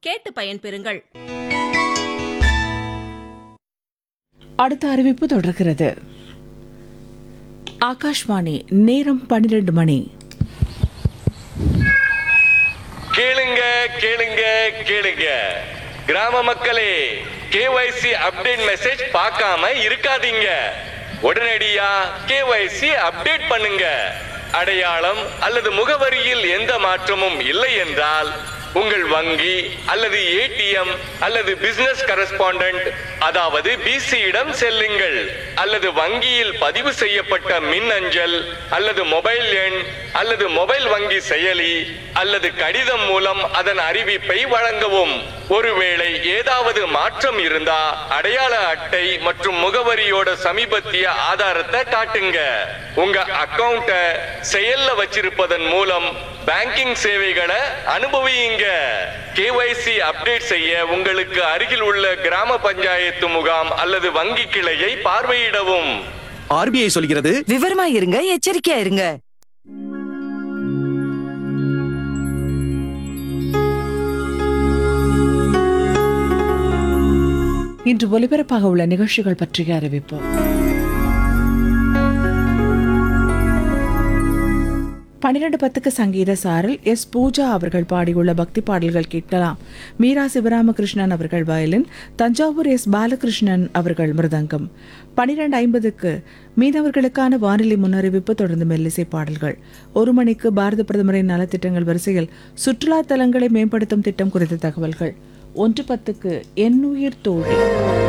கேட்டு பயன்பெறுங்கள் அடுத்த அறிவிப்பு தொடர்கிறது ஆகாஷ்வாணி நேரம் பன்னிரண்டு மணி கேளுங்க கேளுங்க கேளுங்க கிராம மக்களே கேஒய்சி அப்டேட் மெசேஜ் பார்க்காம இருக்காதீங்க உடனடியா கேஒய்சி அப்டேட் பண்ணுங்க அடையாளம் அல்லது முகவரியில் எந்த மாற்றமும் இல்லை என்றால் உங்கள் வங்கி அல்லது ஏடிஎம் அல்லது பிசினஸ் கரஸ்பாண்டன்ட் அதாவது பிசியிடம் செல்லுங்கள் அல்லது வங்கியில் பதிவு செய்யப்பட்ட மின் அஞ்சல் அல்லது மொபைல் எண் அல்லது மொபைல் வங்கி செயலி அல்லது கடிதம் மூலம் அதன் அறிவிப்பை வழங்கவும் ஒருவேளை ஏதாவது மாற்றம் இருந்தா அடையாள அட்டை மற்றும் முகவரியோட சமீபத்திய ஆதாரத்தை காட்டுங்க உங்க அக்கவுண்ட செயல்ல வச்சிருப்பதன் மூலம் பேங்கிங் சேவைகளை அனுபவியுங்க கேஒய்சி அப்டேட் செய்ய உங்களுக்கு அருகில் உள்ள கிராம பஞ்சாயத்து முகாம் அல்லது வங்கி கிளையை பார்வையிடவும் ஆர்பிஐ சொல்கிறது விவரமா இருங்க எச்சரிக்கையா இருங்க இன்று ஒலிபரப்பாக உள்ள நிகழ்ச்சிகள் பற்றிய அறிவிப்பு பன்னிரண்டு பத்துக்கு சங்கீத சாரல் எஸ் பூஜா அவர்கள் பாடியுள்ள பக்தி பாடல்கள் கேட்கலாம் மீரா சிவராமகிருஷ்ணன் அவர்கள் வயலின் தஞ்சாவூர் எஸ் பாலகிருஷ்ணன் அவர்கள் மிருதங்கம் பன்னிரண்டு ஐம்பதுக்கு மீனவர்களுக்கான வானிலை முன்னறிவிப்பு தொடர்ந்து மெல்லிசை பாடல்கள் ஒரு மணிக்கு பாரத பிரதமரின் நலத்திட்டங்கள் வரிசையில் சுற்றுலா தலங்களை மேம்படுத்தும் திட்டம் குறித்த தகவல்கள் ஒன்று பத்துக்கு எண்ணுயிர் தோழி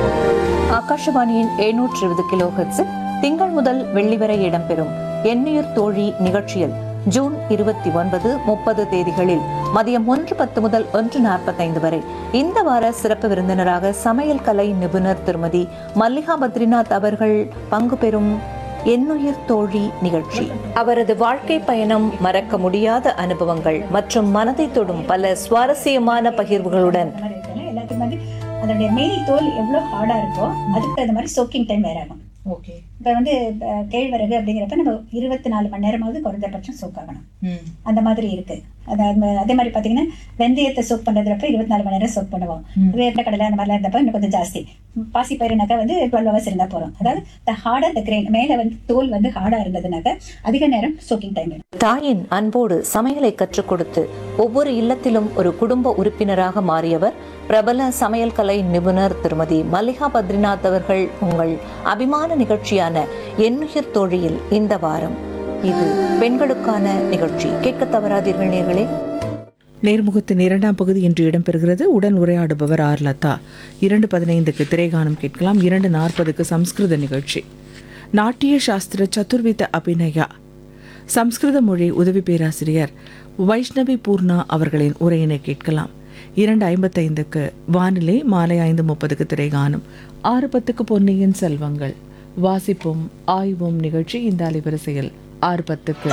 ஆகாஷவாணியின் எழுநூற்று இருபது கிலோ ஹெர்ட்ஸில் திங்கள் முதல் வெள்ளி வரை இடம்பெறும் எண்ணுயிர் தோழி நிகழ்ச்சியில் ஜூன் இருபத்தி ஒன்பது முப்பது தேதிகளில் மதியம் ஒன்று பத்து முதல் ஒன்று நாற்பத்தைந்து வரை இந்த வார சிறப்பு விருந்தினராக சமையல் கலை நிபுணர் திருமதி மல்லிகா பத்ரிநாத் அவர்கள் பங்கு பெறும் எண்ணுயிர் தோழி நிகழ்ச்சி அவரது வாழ்க்கை பயணம் மறக்க முடியாத அனுபவங்கள் மற்றும் மனதை தொடும் பல சுவாரஸ்யமான பகிர்வுகளுடன் மாதிரி இருக்குல்ல எல்லாத்துக்கும் வந்து அதோடைய மேல் தோல் எவ்வளோ ஹார்டாக இருக்கோ அதுக்கு தகுந்த மாதிரி சோக்கிங் டைம் வேற ஆகும் ஓகே இப்போ வந்து அஹ், கேழ்வரகு அப்படிங்கிறப்ப நம்ம இருபத்தி நாலு மணி நேரமாவது குறைந்தபட்சம் சோக் ஆகணும் அந்த மாதிரி இருக்கு அது அது- அதே மாதிரி பார்த்தீங்கன்னா வெந்தயத்தை சோக் பண்ணுறதுப்ப இருபத்தி நாலு மணி நேரம் சோக் பண்ணுவோம் வேர்க்கடலை கடலை அந்த மாதிரிலாம் இருந்தப்ப இன்னும் கொஞ்சம் ஜாஸ்தி பாசி பயிருனாக்கா வந்து டுவெல் ஹவர்ஸ் இருந்தால் போகிறோம் அதாவது த ஹார்டர் த கிரெயின் மேலே வந்து தோல் வந்து ஹார்டாக இருந்ததுனாக்கா அதிக நேரம் சோக்கிங் டைம் வேணும் தாயின் அன்போடு சமையலை கற்றுக் கொடுத்து ஒவ்வொரு இல்லத்திலும் ஒரு குடும்ப உறுப்பினராக மாறியவர் பிரபல சமையல் கலை நிபுணர் திருமதி மல்லிகா பத்ரிநாத் அவர்கள் உங்கள் அபிமான நிகழ்ச்சியான எண்ணுயிர் தோழியில் இந்த வாரம் இது பெண்களுக்கான நிகழ்ச்சி கேட்க தவறாதீர்கள் நேர்களே நேர்முகத்தின் இரண்டாம் பகுதி இன்று இடம்பெறுகிறது உடன் உரையாடுபவர் ஆர் லதா இரண்டு பதினைந்துக்கு திரைகானம் கேட்கலாம் இரண்டு நாற்பதுக்கு சம்ஸ்கிருத நிகழ்ச்சி நாட்டிய சாஸ்திர சதுர்வித அபிநயா சம்ஸ்கிருத மொழி உதவி பேராசிரியர் வைஷ்ணவி பூர்ணா அவர்களின் உரையினை கேட்கலாம் இரண்டு ஐம்பத்தைந்துக்கு வானிலை மாலை ஐந்து முப்பதுக்கு திரைகானம் ஆறு பத்துக்கு பொன்னியின் செல்வங்கள் வாசிப்பும் ஆய்வும் நிகழ்ச்சி இந்த அலைவரிசையில் ஆறு பத்துக்கு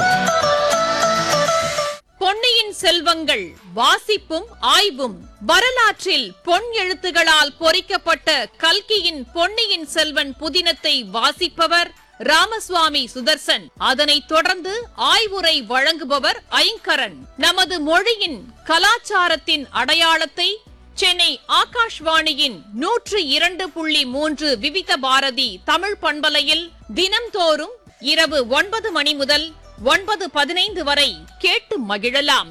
பொன்னியின் செல்வங்கள் வாசிப்பும் ஆய்வும் வரலாற்றில் பொன் எழுத்துகளால் பொறிக்கப்பட்ட கல்கியின் பொன்னியின் செல்வன் புதினத்தை வாசிப்பவர் ராமசுவாமி சுதர்சன் அதனைத் தொடர்ந்து ஆய்வுரை வழங்குபவர் ஐங்கரன் நமது மொழியின் கலாச்சாரத்தின் அடையாளத்தை சென்னை ஆகாஷ்வாணியின் நூற்று இரண்டு புள்ளி மூன்று விவித பாரதி தமிழ் பண்பலையில் தினம்தோறும் இரவு ஒன்பது மணி முதல் ஒன்பது பதினைந்து வரை கேட்டு மகிழலாம்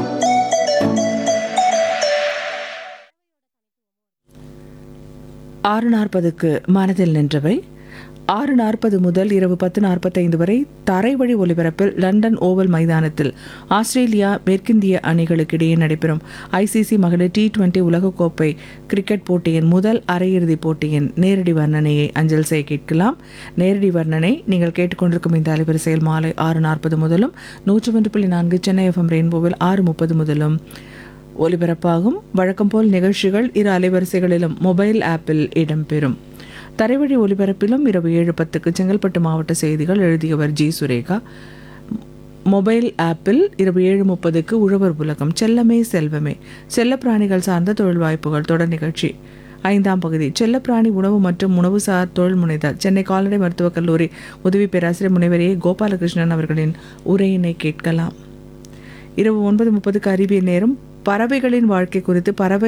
ஆறு நாற்பதுக்கு மனதில் நின்றவை ஆறு நாற்பது முதல் இரவு பத்து நாற்பத்தைந்து வரை தரை வழி ஒலிபரப்பில் லண்டன் ஓவல் மைதானத்தில் ஆஸ்திரேலியா மேற்கிந்திய அணிகளுக்கு இடையே நடைபெறும் ஐசிசி மகளிர் டி டுவெண்டி உலகக்கோப்பை கிரிக்கெட் போட்டியின் முதல் அரையிறுதிப் போட்டியின் நேரடி வர்ணனையை அஞ்சல் செய்ய கேட்கலாம் நேரடி வர்ணனை நீங்கள் கேட்டுக்கொண்டிருக்கும் இந்த அலைவரிசையில் மாலை ஆறு நாற்பது முதலும் நூற்று ஒன்று புள்ளி நான்கு சென்னை எஃப்எம் ரெயின்போவில் ஆறு முப்பது முதலும் ஒலிபரப்பாகும் வழக்கம் போல் நிகழ்ச்சிகள் இரு அலைவரிசைகளிலும் மொபைல் ஆப்பில் இடம்பெறும் தரைவழி ஒலிபரப்பிலும் இரவு ஏழு பத்துக்கு செங்கல்பட்டு மாவட்ட செய்திகள் எழுதியவர் ஜி சுரேகா மொபைல் ஆப்பில் இரவு ஏழு முப்பதுக்கு உழவர் உலகம் செல்லமே செல்வமே செல்லப்பிராணிகள் சார்ந்த தொழில் வாய்ப்புகள் தொடர் நிகழ்ச்சி ஐந்தாம் பகுதி செல்லப்பிராணி உணவு மற்றும் உணவுசார் தொழில் முனைதல் சென்னை கால்நடை மருத்துவக் கல்லூரி உதவி பேராசிரியர் முனைவர் ஏ கோபாலகிருஷ்ணன் அவர்களின் உரையினை கேட்கலாம் இரவு ஒன்பது முப்பதுக்கு அறிவியல் நேரம் பறவைகளின் வாழ்க்கை குறித்து பறவை